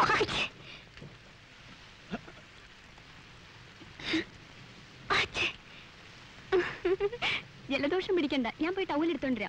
ആച്ചേ. ജലദോഷം പിടിക്കണ്ട ഞാൻ പോയി ടൗൽ എടുത്തോണ്ടിരാം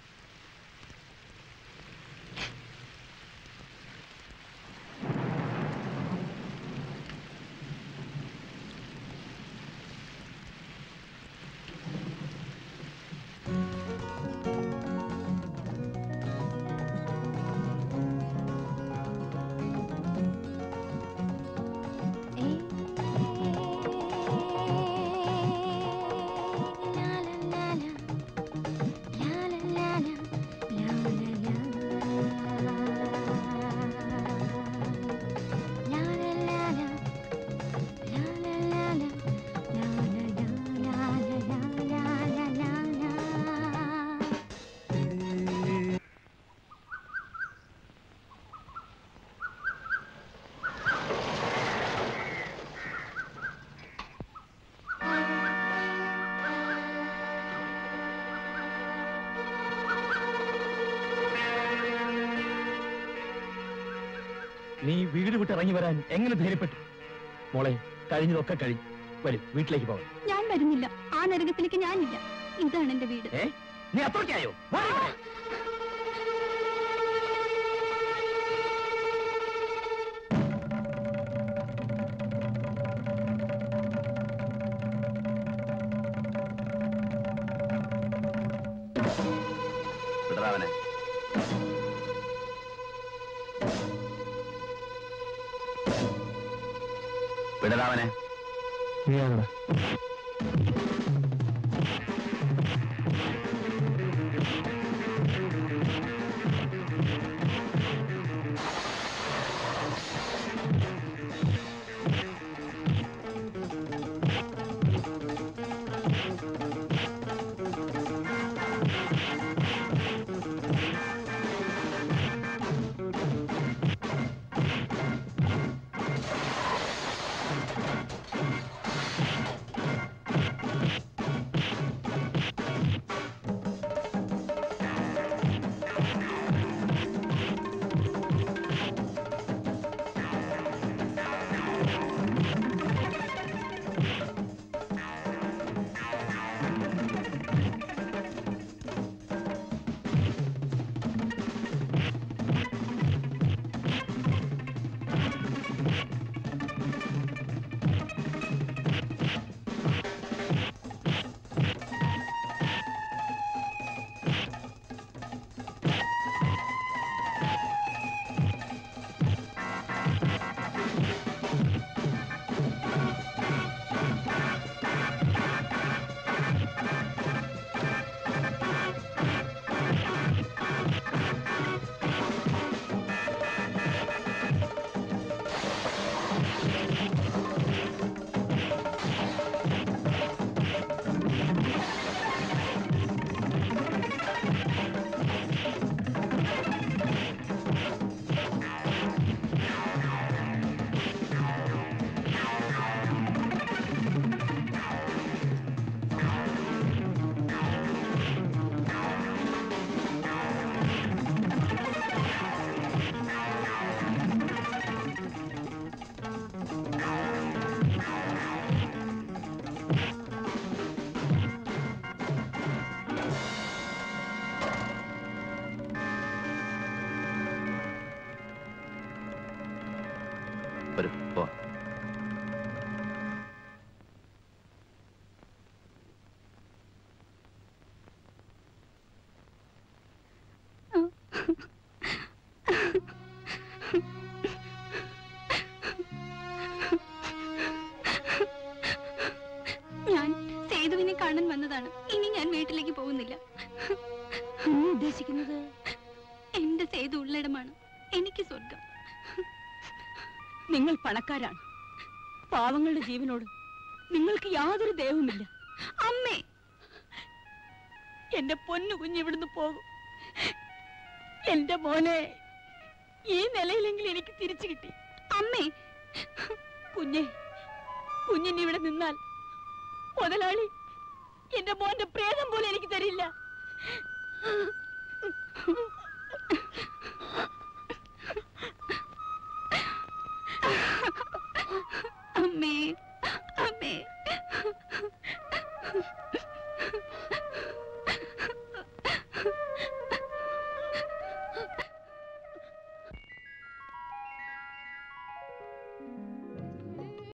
നീ വീട് വിട്ട് ഇറങ്ങി വരാൻ എങ്ങനെ ധൈര്യപ്പെട്ടു മോളെ കഴിഞ്ഞതൊക്കെ കഴിഞ്ഞു വരും വീട്ടിലേക്ക് പോകാം ഞാൻ വരുന്നില്ല ആ നരകത്തിലേക്ക് ഞാനില്ല ഇതാണ് എന്റെ വീട് ഏ നീ അത്രയ്ക്കായോ വാ ഇവിടെ. വിടറാവനെ വിടറാവനെ നീയാണെടാ വരൂ പോ ഞാൻ സേതുവിനെ കാണാൻ വന്നതാണ് ഇനി ഞാൻ വീട്ടിലേക്ക് പോകുന്നില്ല ഉദ്ദേശിക്കുന്നത് എന്റെ സേതു ഉള്ളിടമാണ് എനിക്ക് സ്വർഗം നിങ്ങൾ പണക്കാരാണ് പാവങ്ങളുടെ ജീവനോട് നിങ്ങൾക്ക് യാതൊരു ദേവുമില്ല അമ്മേ എന്റെ പൊന്നു കുഞ്ഞ് ഇവിടുന്ന് പോകും എന്റെ മോനെ ഈ നിലയിലെങ്കിലും എനിക്ക് തിരിച്ചു കിട്ടി അമ്മേ കുഞ്ഞെ കുഞ്ഞിന് ഇവിടെ നിന്നാൽ മുതലാളി എന്റെ മോന്റെ പ്രേതം പോലെ എനിക്ക് തരില്ല